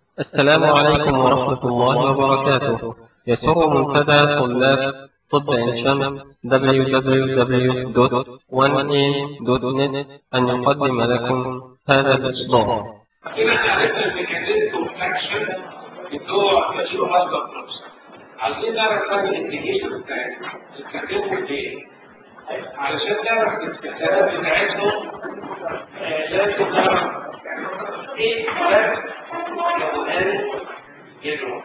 السلام عليكم ورحمة الله وبركاته يسر منتدى طلاب طب عين شمس www.1am.net أن يقدم لكم هذا الإصدار كده احنا عرفنا الميكانيزم والفاكشن بتوع مشروع مصدر نفسه عايزين نعرف بقى الانديكيشن بتاعتهم بتستخدمهم ليه؟ علشان نعرف الاستخدامات بتاعتهم آه، لازم نعرف ايه الفرق كمان بينهم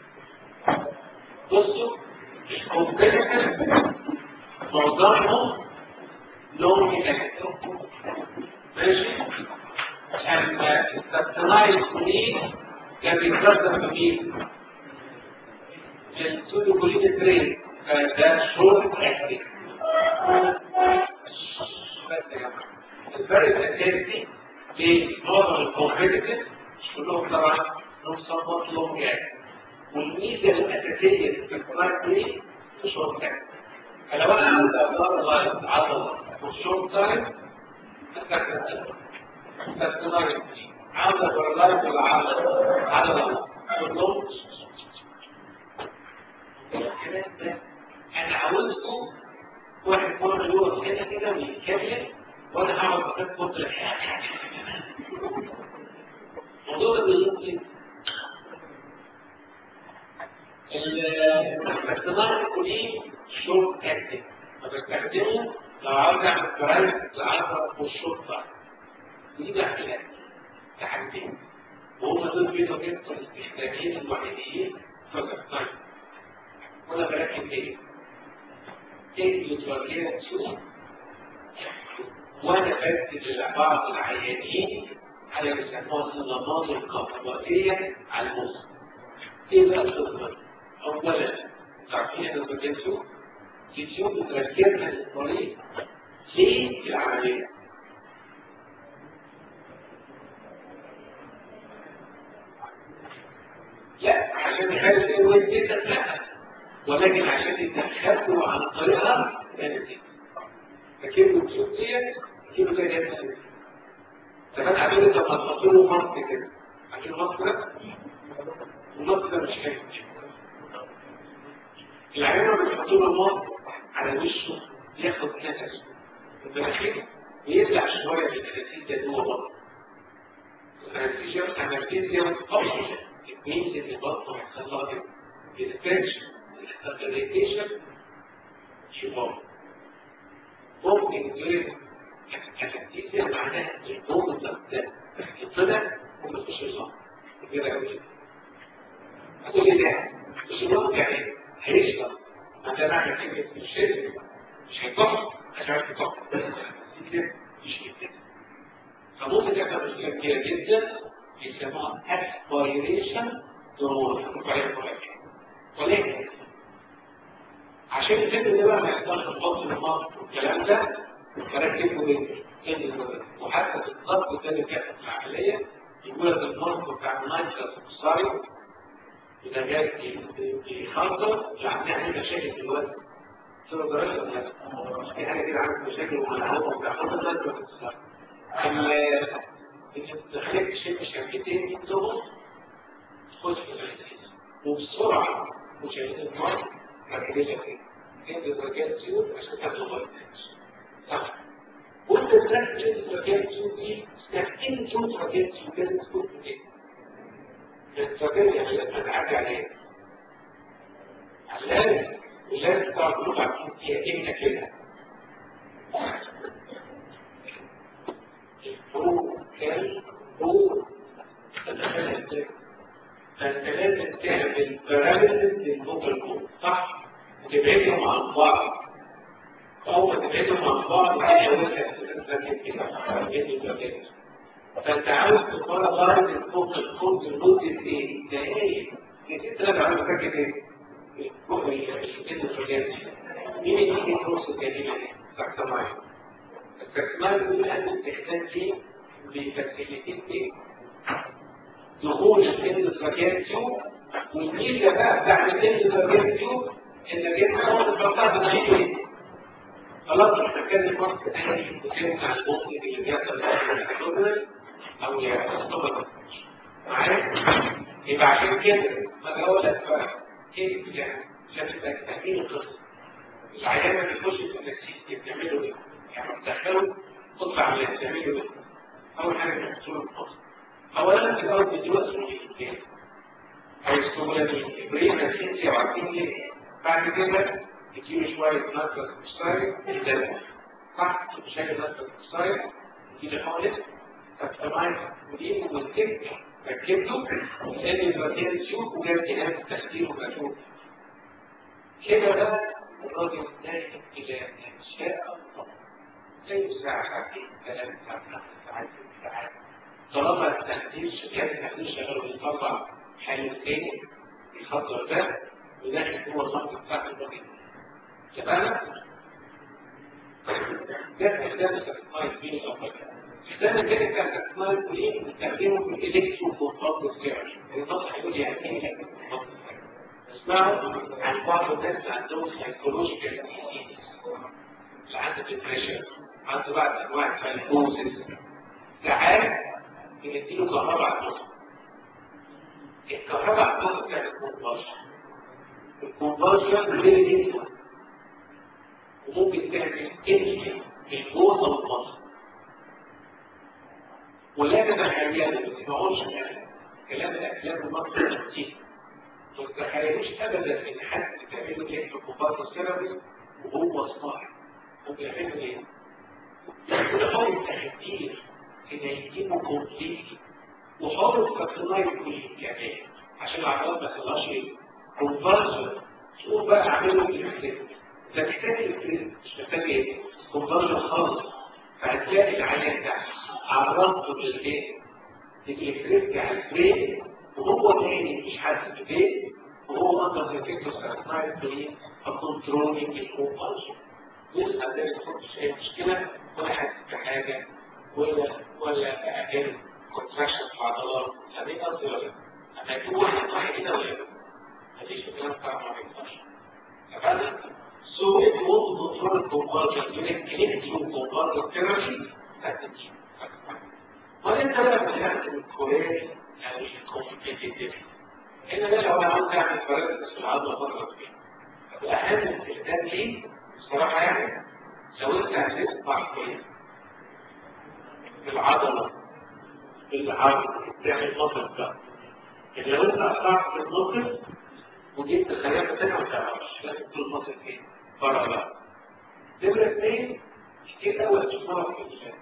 بصوا الكومبيتيتيف معظمهم لهم ميكانيزم ماشي؟ اما السبتنايز ليه كان بيترسم بمين؟ السودوكولين برين فده شورت اكتف الفرق الاساسي بين معظم الكومبيتيتيف كلهم طبعا لهم صفات لهم جاي والميزه الاساسيه في السبتنايز ليه شورت اكتف فلو انا عاوز ابطل لايف عضله والشورت تايم استخدم تستمر عاوزة برلايف ولا عضلة عضلة كلهم انا عاوزكم واحد مرة يقف هنا كده ويتكلم وانا هقعد بخير كتر الموضوع ده بيقول كده الاستثمار الكلي شورت اكتف فبستخدمه لو عاوز اعمل برايس لعضلة والشورت تايم دي بقى خلاف تحديد وهم دول بينهم يبقوا الاستخدامين الوحيدين فقط طيب وانا بركب ايه؟ ايه يتوجه تشوف وانا بدل لبعض العيانين على بيسموها الصدمات الكهربائيه على المخ ايه بقى الصدمات؟ اولا تعرفين انا بديتوا يوتيوب بتركبنا للطريق ليه العمليه؟ لا عشان يخلي الويب جدا لا ولكن عشان يتخذوا عن طريقها كانت دي فكيف الوصول ديت كيف كان يبقى فكان عامل انت تحط له ماسك كده عشان الماسك ده الماسك ده مش حلو العيان لما بيحط له الماسك على وشه ياخد نفس المناخير ويبلع شويه من الانستيزيا جوه بطنه الانستيزيا الانستيزيا اوكسجين means that the bottom of the body is tension, stabilization, شباب. ممكن غير الأكتيفية معناها الضوء ده طلع وما فيش نظام. كده أوي. كل ده مش نظام يعني هيشرب. ما ده معنى كلمة مش هيشرب. مش هيطفي عشان يطفي. كده مش كده. فممكن يحصل مشكلة كبيرة جدا يسموها aspiration ضروري ولكن عشان الفيلم ده بقى ما يحصلش الحب الماضي والكلام ده فركبه جدا وحتى في الضغط الثاني كانت العمليه يقول لك المرض بتاع المايكرو الصاري اذا جاي يخطر يعني عندنا مشاكل في الوزن شو درجه ولا في حاجه كده عندك مشاكل مع الهواء بتاع المايكرو الصاري تخليك تشد شركتين دي تضغط خش في الحديث وبسرعة مشاهدة المرض مركزة فيه انت تركات سيوف عشان تاخد غلط صح وانت تركز تركات سيوف دي تحكين تشوف تركات سيوف لازم تكون في كده التركات يعني لازم تعدي عليها لازم ولازم تعرف لغة فيها انت كده هو كان هو فانت لازم تعمل بارامتر للفوكال كود صح وتبعدهم عن بعض اول ما تبعدهم عن بعض كده فانت عاوز تقرا درجه الفوكال كود لمده ايه؟ دقايق انت لازم عاوز تركز ايه؟ مين اللي يجي الكورس الكلمه دي؟ تحت معايا التكمال الأولى الاستخدام فيه بتفسيرتين دخول الاندوتراكياتيو والميزة بقى بتاعت الاندوتراكياتيو انك انت اول تحطها بناحيتين خلاص مش هتكلم وقت تاني وتنفع البطن اللي بيحصل في الابدومينال او يعتبر معايا يبقى عشان كده ما اقول لك بقى ايه يعني عشان تبقى تحليل القصه العيان ما بيخش في النكسيس بتعمله ايه؟ يعني بتدخله تطلع على اللي بتعمله ايه؟ اول حاجه بتحصل له القصه اولا في الاول بتدوق اسمه او السوبلامين ابريد الفيزيا وعارفين ايه بعد كده تجيله شويه ناترس اوكسايد يدلع صح شايل ناترس اوكسايد يجيله حوالي فبتمايز ودي والتك ركبته لان البرتين تشوف وجاب جهاز التخدير ومشوف كده بقى الراجل نايم الى ان شاء الله زي الساعه ساعتين ثلاث ساعات ساعات ساعات طالما التخدير جهاز التخدير شغال وبيطلع حل تاني يخطر ده وداخل جوه الخط بتاعت الراجل تمام؟ ده استخدام استثمار بين الأفضل استخدام كده كان استثمار بين بنستخدمه في الإلكترو كونتاكت سكيرش النص هيقول يعني إيه اسمعوا عن بعض الناس عندهم سايكولوجيكال اللي عنده ديبريشن عنده بعض أنواع السايكوزيس ساعات بنديله كهرباء على النص الكهرباء على النص بتعمل كونفرشن الكونفرشن غير جدا وممكن تعمل انجن من جوه او البطن ولا تتخيلوا ما تسمعوش كلام الافلام المصري كتير ما تتخيلوش ابدا ان حد بيعمل ايه في الكفار السيرابي وهو صاحي هو بيعمل ايه؟ بيحاول التخدير ان يجيبه كومبليتلي وحاول التقنيه كل كمان عشان العضلات ما تطلعش كونفرجن شوف بقى اعمله في الحساب ده محتاج الفريق مش محتاج ايه؟ كونفرجن خالص فهتلاقي العيان ده عرضته للايه؟ الالكتريك على الفريق وهو تاني مش حاسس بايه؟ وهو اندر ذا سايد برين فكنترولينج الكونفرجن يسأل ده يحط اي مشكله ولا حاسس بحاجه ولا ولا اجل كونتراكشن في عضلات هذه قصدي ولا لا؟ اما يكون واحد واحد كده ولا لا؟ هذه الكلام طبعا ما بينفعش تمام؟ So if you want to control conversion, you can connect to conversion therapy, that's it. وانت بقى بتعمل الكوريري او الكومبيتيتيف هنا بقى لو انا عاوز اعمل فرق في العضله فتره كبيره واهم استخدام ليه الصراحه يعني لو انت هتقطع في العضله العضله تعمل نقط بقى لو انت قطعت في النقط وجبت خياطه تانيه ما تعرفش لازم تكون نقط ايه بره بقى نمرة اثنين كتير قوي تشوفوها في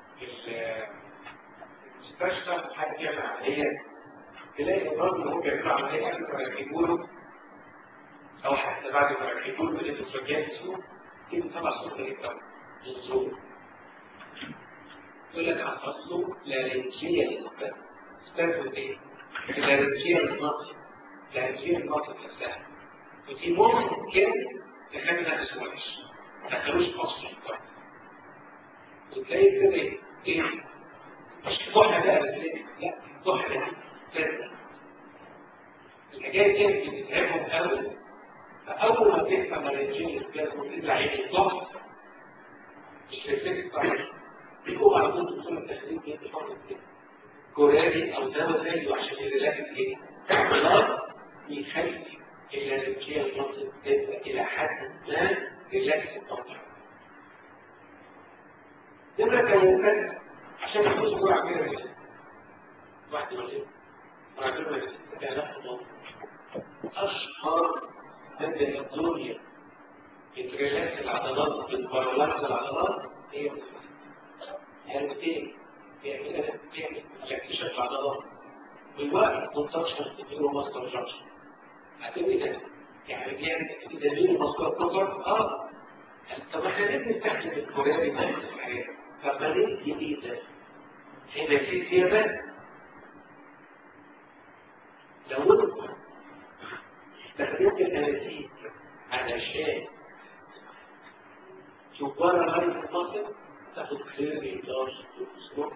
المستشفى حد يعمل عملية تلاقي الراجل وهو بيعمل عملية قبل ما يركبوا له أو حتى بعد ما يركبوا له الإنسوجين سوء كده طبعا صوت يبقى منظور يقول لك عن أصله لارنجية للمكان استخدم إيه؟ اللارنجية للنصر لارنجية للنصر نفسها ودي ممكن تخلي نفسه وحش ما تخلوش مصر وتلاقي كده ايه مش كحة بقى لا كحة كده الحكاية دي بتتعبهم قوي فأول ما تفهم الرجيم الجاز وتطلع عين الضغط مش بتفهم بيقوم على طول دكتور التخدير بيدي حرة كده كورالي أو دواء زيه عشان يريلاكس ايه؟ تعمل يخلي الانرجية المنطق تبقى إلى حد ما ريلاكس الطبع. نمرة ثلاثة عشان يخش جرعة كبيرة جدا. واحد ولا واحد ولا ثلاثة أشهر مادة الدنيا بتريلاكس العضلات بالبرولات العضلات هي هرمتين بيعمل بيعمل ريلاكسيشن العضلات والوقت كونتراكشن تديله ماستر جانكشن هتقولي ده يعني بيعمل دليل مذكور فقط اه طب احنا ليه بنستخدم الكوريري ده في الحياه طب ما ليه الجديد ده هنا في زياده لو انت استخدمت الاناليسيس علشان تبرر هذه المصر تاخد خير إيجاز وأسلوب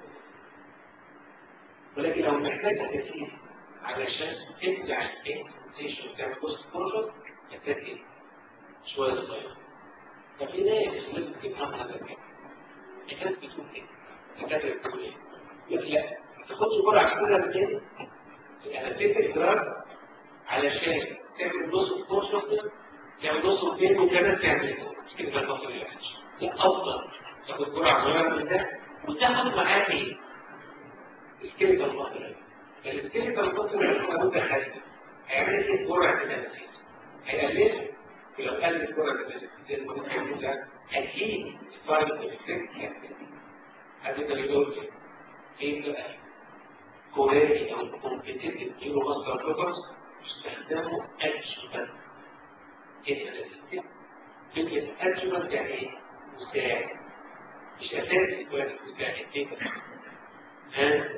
ولكن لو محتاج اناليسيس علشان تبدع الانتيشن بتاع البوست بروجكت محتاج ايه؟ شويه صغيره ففي ناس لازم تفهم هذا الكلام الناس بتقول ايه؟ الدكاتره بتقول ايه؟ يقول لا ما تاخدش جرعه كبيره من الانستيك دراج علشان تعمل نص كونشسنس تعمل نص بين وكمان تعمل كده البطل العلاج ده افضل تاخد جرعه صغيره من ده وتاخد معاه ايه؟ الكليكال بطل الكليكال بطل هو متخلف هيعمل ايه جرعه الانستيك هيقلل ولو قلل جرعه الانستيك المتخلف ده اكيد فايد افكت هتقدر يقول ايه بقى كوريري او الكومبيتيتيف نيورو ماستر بروتوكولز استخدامه ادجمنت كلمة ادجمنت يعني ايه؟ مساعد مش اساسي كويس مساعد كده ها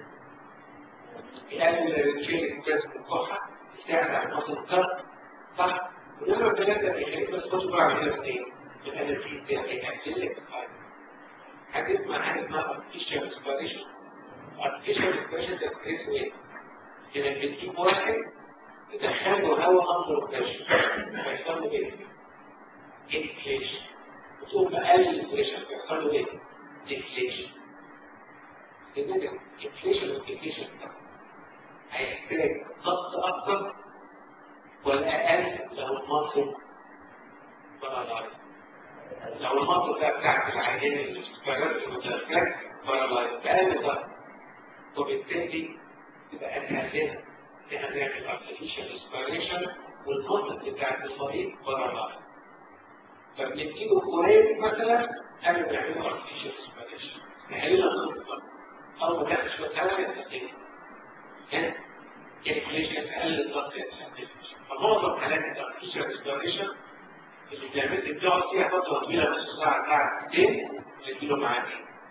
يقلل الريتشيل كويس من الكحة يساعد على نقص الكر صح؟ ولما الثلاثة بيخليك بس تخش بقى على كده ايه؟ يبقى انا في ده هيأكل لك هتسمع حاجة اسمها artificial respiration artificial respiration ده بتقيس ايه؟ انك بتجيب واحد تدخله هواء اندر بريشر هيحصل له ايه؟ انفليشن وتقوم مقلل البريشر هيحصل له ايه؟ ديفليشن كده انفليشن وديفليشن هيحتاج ضغط اكتر ولا اقل لو المصر بارلايز لو المنطقة بتاعت العينين اللي استقرت المتذكرة بارلايز اقل ضغط وبالتالي تبقى نقللها احنا نعمل ارتفيشال اسبيريشن والمنطق بتاعت المريض بارلايز فبنديله كورين مثلا قبل ما نعمله ارتفيشال اسبيريشن نحللها ضغط او ما تاخدش شويه هواء يستخدمها ها الانفليشن تقلل الضغط يستخدمها فمعظم حالات الارتفيشال اسبيريشن اللي بتعمل بتقعد فيها فتره طويله نص ساعه ساعه ساعتين نديله معاك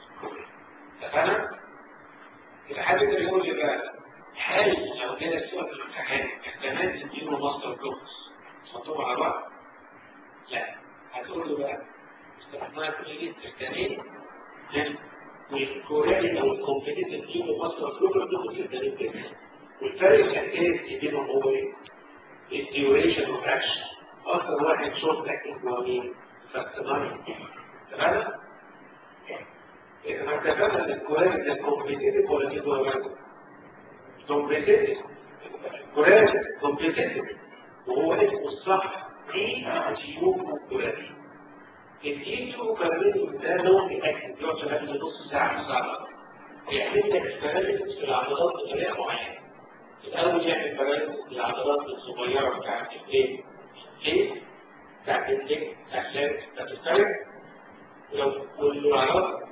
اتفقنا؟ الحاجة اللي يقول لي بقى هل لو جالك سؤال في الامتحان احتمال تديله ماستر بلوكس تحطهم على بعض؟ لا هتقول له بقى استخدمها في ايه التكتانين والكورالي او الكومبيتيتيف تديله ماستر بلوكس دول في التكتانين كده والفرق الاساسي بينهم هو ايه؟ الديوريشن اوف اكشن اكتر واحد شورت اكتنج هو مين؟ فاكتناين تمام؟ إذا اتفقنا ان الكورال ده كومبيتيتيف ولا دي كورال؟ كومبيتيتيف كورال كومبيتيتيف وهو اسمه الصح دي تيوبو كورالي الدي تيوبو كورالي ده لون بيأكد يقعد شغال لنص ساعة ساعة يعمل لك فرائز في العضلات بطريقة معينة الأول يعمل فرائز في العضلات الصغيرة بتاعت الإيه؟ الإيه؟ بتاعت الإيه؟ بتاعت بتاعت الفرق ولو والعضلات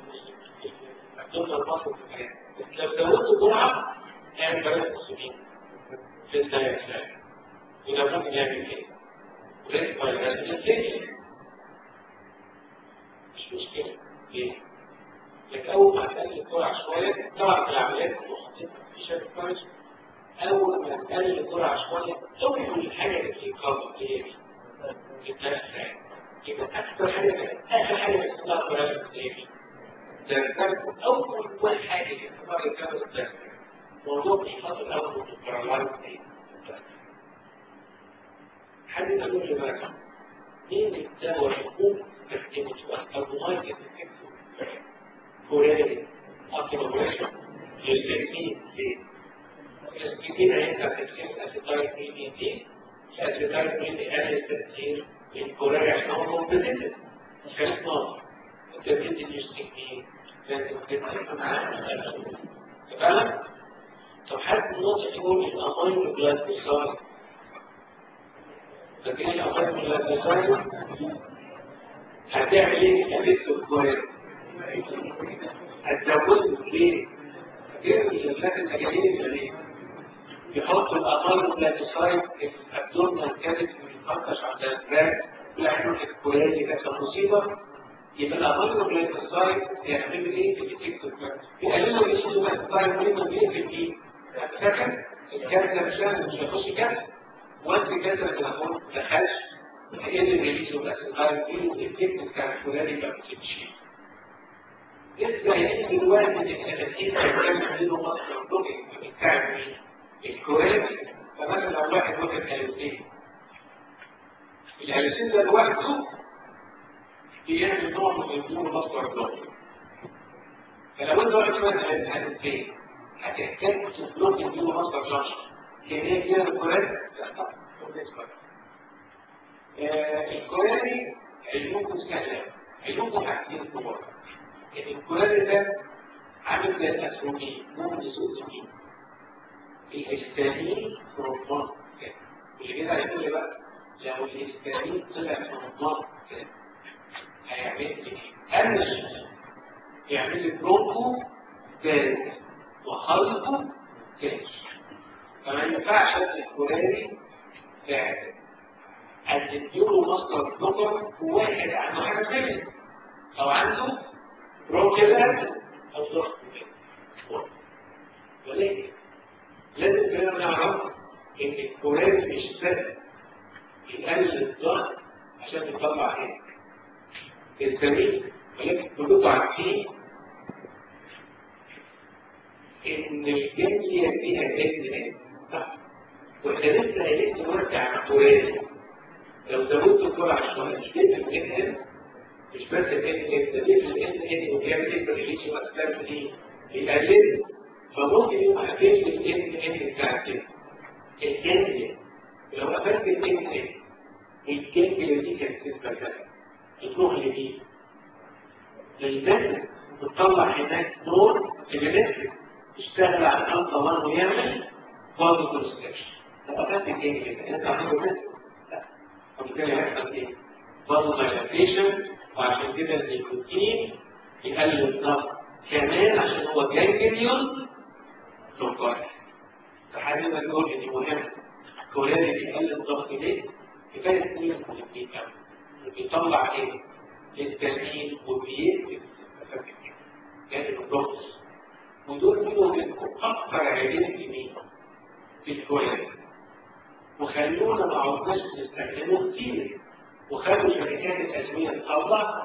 تفضل مصر في الحياة لو زودت جرعة اعمل بلاش مسلمين في الدايركشن وده ممكن يعمل ايه؟ ريسك فايروس انفكشن مش مشكلة ليه؟ لكن أول ما تقلل الجرعة شوية طبعا في العمليات في شكل كويس أول ما تقلل الجرعة شوية أول حاجة اللي بتتكرر هي دي الدايركشن يبقى أكثر حاجة آخر حاجة اسمها بلاش مسلمين تذكرت أول حاجة في اختبار الكامل الثاني موضوع إحفاظ الأول والبرامات حد يقول لي بقى مين الدواء الحكوم تحكيمه أو ماركت كوريالي أكتوبريشن يستخدمين ليه؟ يستخدمين عندها تكليف أسيتايل بي دي دي الأسيتايل بي دي قال التأثير الكوريالي عشان هو كومبتيتيف كانت ناظر تبتدي تشتكي لازم تتعامل معاه تمام طب حد النقطة يقول الأمين بلاد بصار لكن الأمين بلاد بصار هتعمل ايه كبيت كويس هتزود ليه غير الجلسات المجانين الجميل يحط الأمين بلاد بصار في الأبدون الكبد ويفتش على الأسباب لأنه الكويس كانت مصيبة يبقى الأمر بالانتصار يعمل ايه في التيك يقللوا الانتصار منه بيقفل ايه فاكر الكارت مشان مش هيخش كارت وانت كاتب التليفون دخلش هي اللي بيجي الانتصار دي والتيك بتاع الفلاني ما بتمشي لسه هيجي دلوقتي الثلاثين هيعمل له مصدر دوكينج بتاع مين الكويت فمثلا لو واحد واخد هلوسين الهلوسين ده لوحده بيعمل نوع من الامور مصدر الضغط فلو انت واحد مثلا هتنتهي هتحتاج تبلوك النيورو مصدر جانشن كمية كبيرة من الكورات لا طبعا بالنسبة الكوراري علومكم سهلة علومكم حاجتين كبار الكوراري ده عامل زي الأسرومين ممكن يسوق يمين الهستامين فرمضان اللي كده هيقول لي بقى لو الهستامين طلع فرمضان هيعمل لي هرش يعمل لي برونكو جاز وخلقه جاز فما ينفعش الكوراري فعلا الدكتور مصدر نظر واحد عنده حاجه ثانيه او عنده بروكيلات او ضغط ولكن لازم كده نعرف ان الكورات مش سهل يقلل الضغط عشان يطلع ايه الزميل ولكن كلكم عارفين ان الجنيه فيها جنيه صح واحنا لسه قايلين دلوقتي على الكورات لو زودت الجرعه شويه مش بيفرق ان مش بس ال ان ده بيفرق ان ان وبيعمل ايه بريليشن واكتر دي بيقلل فممكن يبقى قفلت ال ان ان بتاعت الجنجل لو قفلت ال ان ان الجنجل دي كانت تثبت كده تروح لدي للبنت بتطلع هناك نور الكتريك تشتغل على الالترا وان ويعمل فازو كونستراكشن لو قفلت الجنجل انت هتعمل وبالتالي هيحصل ايه؟ برضه دايلاتيشن وعشان كده النيكوتين يقلل الضغط كمان عشان هو جانجليون لوكاري فحبيبنا نقول ان مهم كوريري بيقلل الضغط ليه؟ كفايه اثنين مهمين قوي بيطلع ايه؟ التامين وبيكتب جانب الضغط ودول منهم منكم اكثر عينين في مين؟ في الكوريري وخلونا ما عدناش نستخدمه كتير وخلوا شركات الأدوية تطلع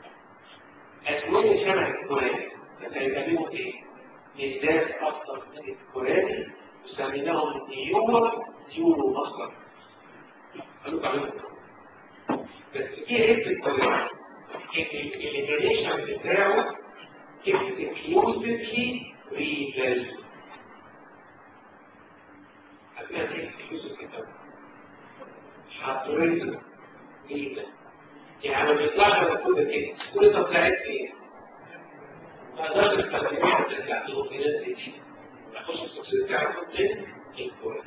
أدوية شبه الكوراني بس هيسميهم إيه؟ بالذات أكثر من الكوراني وسميناهم نيور نيورو مصدر قالوا تعملوا بس في عدة الكوراني الإليمينيشن بتاعه اكسكلوسيفلي ريجل هتلاقي اكسكلوسيف كده حضرتك ايه ده؟ يعني ما بيطلعش على كل كده كل ده بتاعت ايه؟ ما اقدرش استخدمها وترجع له في ناس دي اخش التفسير بتاعه من الكورة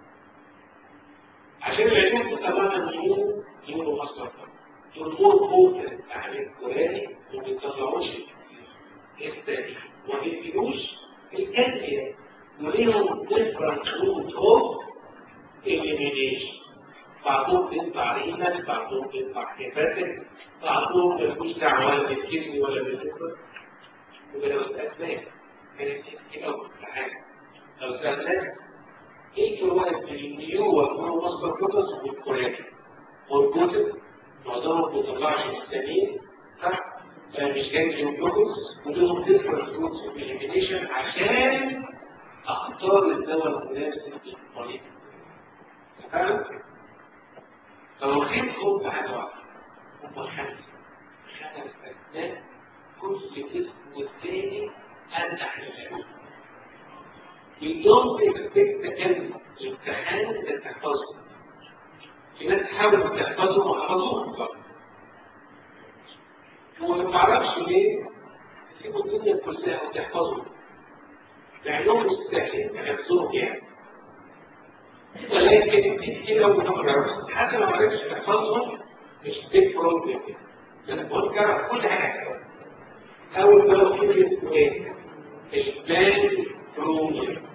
عشان العلوم تتمنى نيو نيو مصدر الامور ممكن عن الكوراني وما بيطلعوش الثاني وما بيديلوش الأدوية وليهم different root of elimination بعضهم بيطلع رينا بعضهم بيطلع هيباتك بعضهم ملوش دعوه بالكدني ولا بالليفر ولو سالناك كانت كده اول حاجه لو سالناك ايه الفروقات بين النيو والنيو مصدر كوتس والكوريك والكوتس معظمهم ما بيطلعش الثانيين صح مش جاي من كوتس ولهم ديفرنت روتس اوف اليمينيشن عشان اختار الدواء المناسب للمريض فاهم؟ فواخدين خد حاجة واحدة هم خمسة خمس أجزاء كل جسم والتاني أنجح للعلم You don't expect أن الامتحان تحفظه في ناس تحاول تحفظه وحفظوهم بقى وما تعرفش ليه تسيبوا الدنيا كلها وتحفظوا لأنهم مستحيل تحفظوهم يعني ولكن كده ونقرا حتى لو ما عرفتش تحفظهم مش بيج بروبلم لان بنقرا كل حاجه اول بلد كلمه ايه البان بروبلم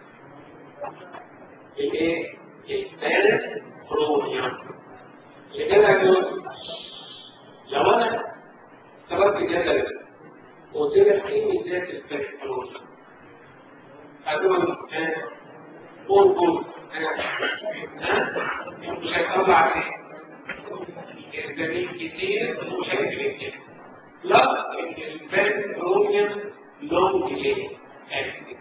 الايه البان بروبلم لكده دول لو انا طلبت جدل قلت لك ايه ذات البان بروبلم اقول قول قول مش هيطلع ايه الجميل كتير ومش هيكتب كتير لا البان روميوم لونج ليه اكتب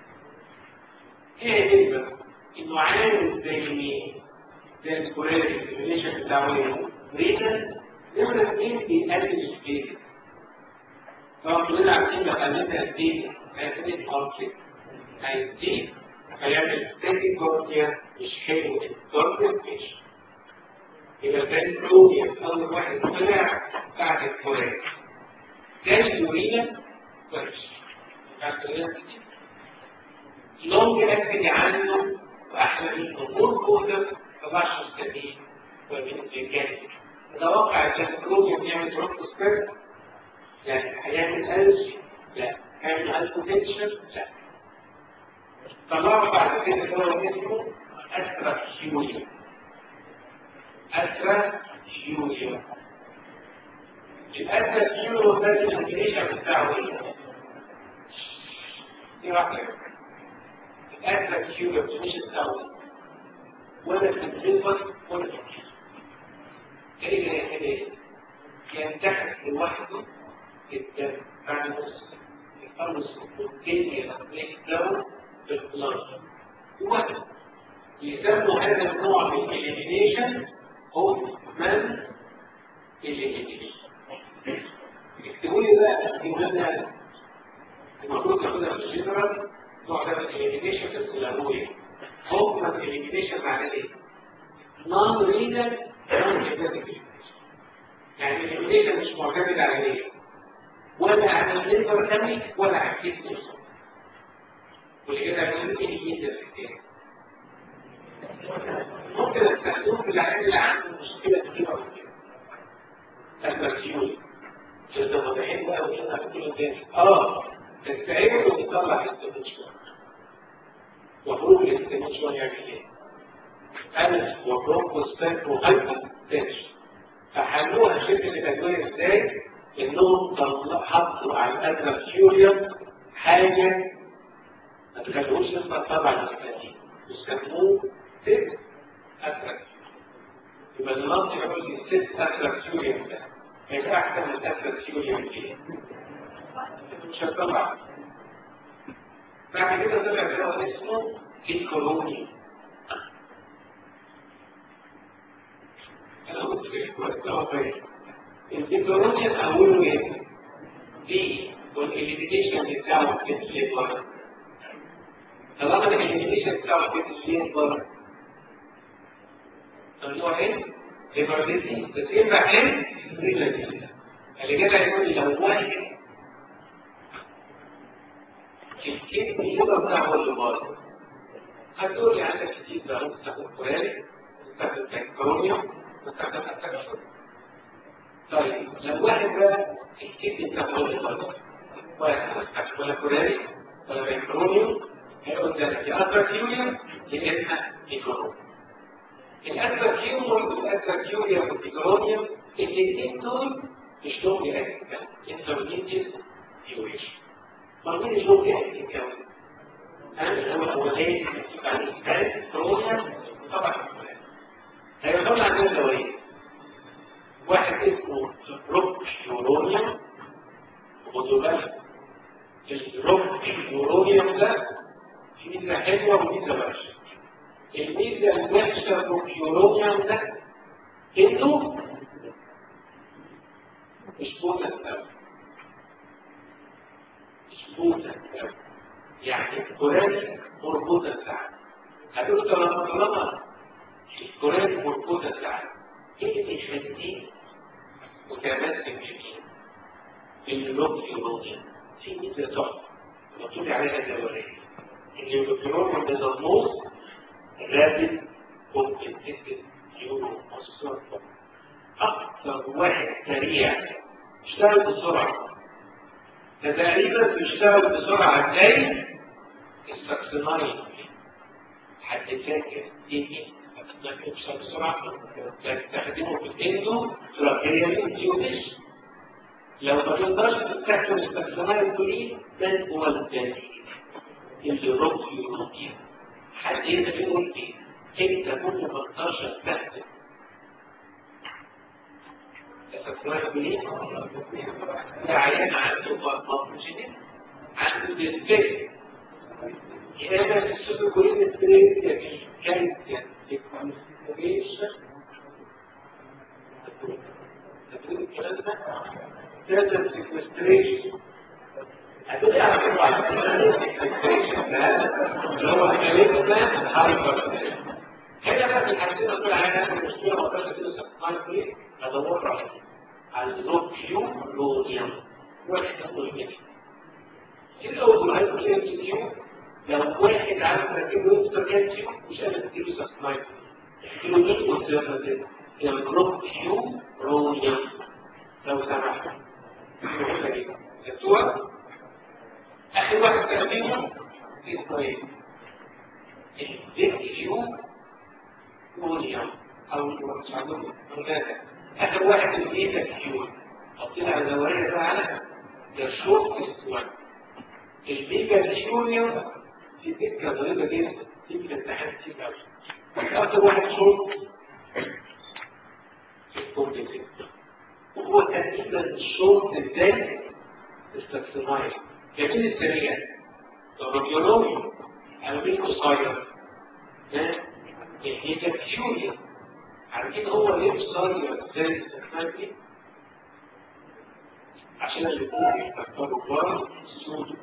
ايه هي انه عامل زي مين زي الكوريري الريليشن بتاعه ايه رينا نمرة اثنين بيقلل السبيس طبعا كلنا عارفين لو قللنا السبيس هيكون الكونفليكت هيزيد هيعمل تاكيكارديا مش حلو الكارديا يبقى ده الكلوبيا أول واحد طلع بعد الفراغ ده اليوريا وحش لونج اكتنج عنه واحلى منه مور كودر طلعش السبيل ومن الجانب نتوقع ان الكلوبيا بيعمل دروب سبيرت لا هيعمل ألجي لا هيعمل البوتنشال لا طلعوا بعد كده دواء اسمه استراتيجيا استراتيجيا الأستراتيجيا ده الانتريشن بتاعه ايه؟ دي واحدة الأستراتيجيا مش التاوي ولا في الليفر ولا في الكيس ايه اللي ايه؟ ينتحر لوحده الدم بعد نص يخلص الدنيا يحتوي في البلاد واحد يسموا هذا النوع من الإليمينيشن هو من الإليمينيشن اكتبوا لي بقى اكتبوا لنا المفروض ناخدها في الجنرال نوع ده من الإليمينيشن في الأولوية هو من الإليمينيشن معناه إيه؟ نون رينال نون هيباتيك يعني الإليمينيشن مش معتمد على ايه؟ ولا على الليفر كامل ولا على الكتف ولكده ممكن يجي في الكتاب ممكن استخدمه في العيان اللي عنده مشكله كتيره وكده البركيول ده بحب قوي انا بقول تاني اه التعب بيطلع الاستيميشن وخروج الاستيميشن يعمل ايه؟ ألف وبروكوستات وهايبر تنشن فحلوها شبه الأدوية ازاي؟ إنهم حطوا على الأدركيوريوم حاجة ما تخلوش يطلع طبعا الكتابين يسموه ست أدركيوريوم يبقى النص يقول لي ست أدركيوريوم ده هيبقى أحسن من الأدركيوريوم ايه؟ مش هتطلع بعد كده طلع دواء اسمه الكولوني انا قلت في الديكلورونيا اوله ايه؟ دي والإليمينيشن بتاعه في الليبر طالما الإليمينيشن بتاعه في الليبر ممنوع ايه؟ ليبرتيزي بس ينفع ايه؟ ريلاتيزي اللي كده يقول لي لو واحد الكيد الليبر بتاعه اللي بره هتقول لي عندك كتير ده مستخدم كواري مستخدم كالكرونيوم مستخدم أكتر طيب لو واحد بقى الكيد بتاعه اللي بره واحد ولا كوراري ولا بيكرونيوم هيقول ذلك يا أتراكيوريوم يا إما بيكرونيوم الأتراكيوم والأتراكيوريوم والبيكرونيوم الاثنين دول مش لهم يأكد انترميديت فيوريشن مرمين مش لهم يأكد كمان أنا هو الأولاني يعني الثالث كرونيوم طبعا هيبقى طبعا عندنا دوايين واحد اسمه روكيورونيوم خدوا بالك الروك اليورونيوم ده في ميزه حلوه وميزه وحشه الميزه الوحشه الروكيورونيوم ده انه مش بوتنت قوي مش بوتنت قوي يعني الكوراني مربوطه بتاعته هتقول طالما طالما الكوراني مربوطه بتاعته ايه اللي يخليه متمسك بيه اللوكيولوجيا في ميزة تحفة مكتوب عليها دورية اللوكيولوجيا ده ضموس رابد كومبتيتيف يورو مصر أكثر واحد سريع اشتغل بسرعة ده تقريبا بيشتغل بسرعة زي السكسناين حد فاكر ايه ما بيشتغل بسرعة تستخدمه في الاندو تراكيريا تيوبيشن لو ما تقدرش تستخدم استخدامات الكلين من هو الدليل اللي ربي يربي حد يقدر يقول ايه انت ممكن ما تقدرش تستخدم استخدامات الكلين ده عيان عنده مارموجينين عنده ديسبيك يا اما السوبر كلين ستريت يعني كانت الكونسنتريشن هتقول الكلام ده data sequestration هتقولي على فكرة على sequestration ده كده هنا بقى في الحالتين دول عايز اعمل مشكله ما اقدرش اديله سبلاي فري ادور على على النوت كيو لوديوم واحد يقول كده الاول عايز كيو كيو لو واحد عايز يركب له سبلاي كيو مش قادر تديله سبلاي كيلو مين قدامنا هي الجروب كيو روديوم لو سمحت مهمه جدا الصور اخر واحد تقديمه اسمه ايه؟ الديك كيو روديوم او مش عندكم اخر واحد الايتا كيو حطينا على الدوريه بقى على ده شورت وان البيتا كيوريوم دي فكره ظريفه جدا دي في الامتحان كتير قوي اكتر واحد شورت الكومبيتنت وهو تقريبا الشورت ازاي استثنائي جميل السريع الراديولوجي عاملين قصير البيتا كيوريوم عارفين هو ليه قصير ازاي الاستثنائي عشان يكون يفكروا بره السود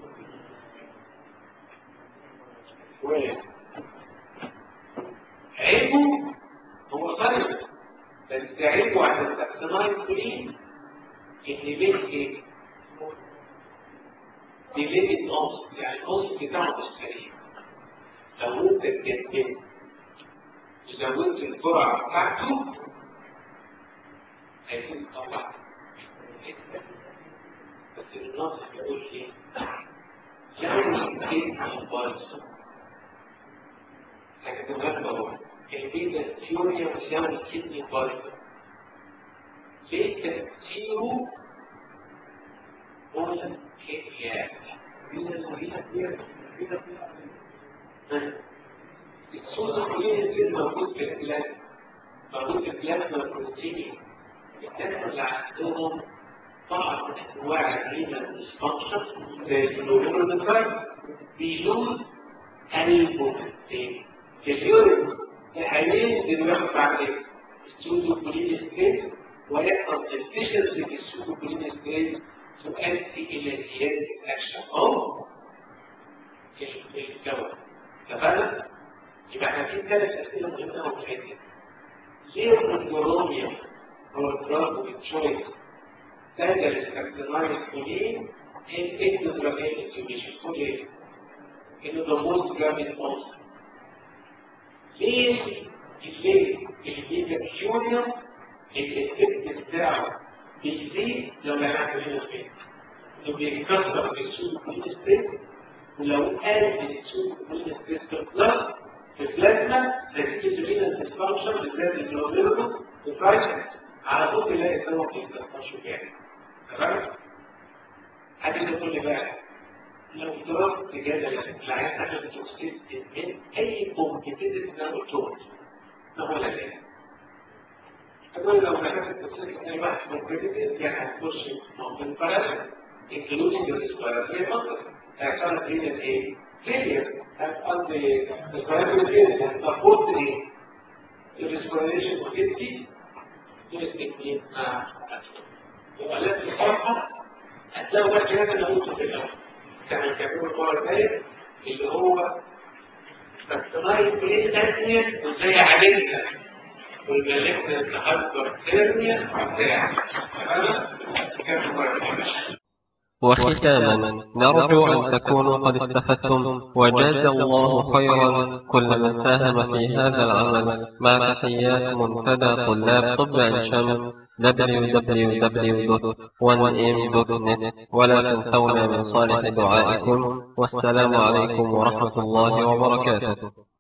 عيبه هو طيب بس عيبه على الاستثناء الكلي ان ليه ايه؟ ديليت نص يعني النص بتاعه مش سريع لو انت اتجددت وزودت الجرعه بتاعته هيكون طبعا بس النص بيقول ايه؟ يعني ايه بايظ لكن تغلبه البيتا ثيوريا بتساوي كدني بايظ ليه تأثيره ولا كيمياء الصوت الكلين موجود في البلاد موجود في البلازما البروتيني الناس اللي عندهم بعض انواع الرينا ديسفانكشن زي النورونيفر بيلوز البوكتين كثير الحالين دلوقتي بعد السودوكولين ستيت ويحصل ديفيشنسي في السودوكولين ستيت تؤدي الى زياده الاكشن او الدواء اتفقنا؟ يبقى احنا في ثلاث اسئله مهمه ومهمه ليه النورونيا هو الدراج بالتشويس هذا الاستخدامات الكلين in ectodramatic intubation كل ايه؟ انه the most graphic also ليه ليه البيتا كيوريوم الافكت بتاعه بيزيد لما يعمل هنا فين انه بيتكسر في السوق كوليسترول ولو قل في السوق كوليسترول بلس في البلازما نتيجه رينا ديسفانكشن بالذات الجلوبيرو وفرايتنس على طول تلاقي سبب في التنشر يعني تمام؟ حد يقول لي بقى لو افترضت جدلا العيان اخذ توكسيد من اي كومبيتيتيف نانوتوم ما هو لديه أقول لو أخذت التوكسيد من أي واحد كومبيتيتيف يعني هتخش ممكن فرق including الريسبيراتوري مصر هيحصل فينا ايه؟ فيلير هتقضي الريسبيراتوري فيلير هتسبورت ايه؟ الريسبيريشن وكيدتي الاثنين مع وقالت لي صراحة هتلاقوا بقى كده اللي قلته في الأول كان كانوا المرة الثالث اللي هو تقتناي ايه الأثنية وازاي عالجها والملكنا التهدر ثانية بتاع أنا كان المرة وختاما نرجو أن تكونوا قد استفدتم وجاز الله خيرا كل من ساهم في هذا العمل مع تحيات منتدى طلاب طب عين شمس www.1m.net ولا تنسونا من صالح دعائكم والسلام عليكم ورحمة الله وبركاته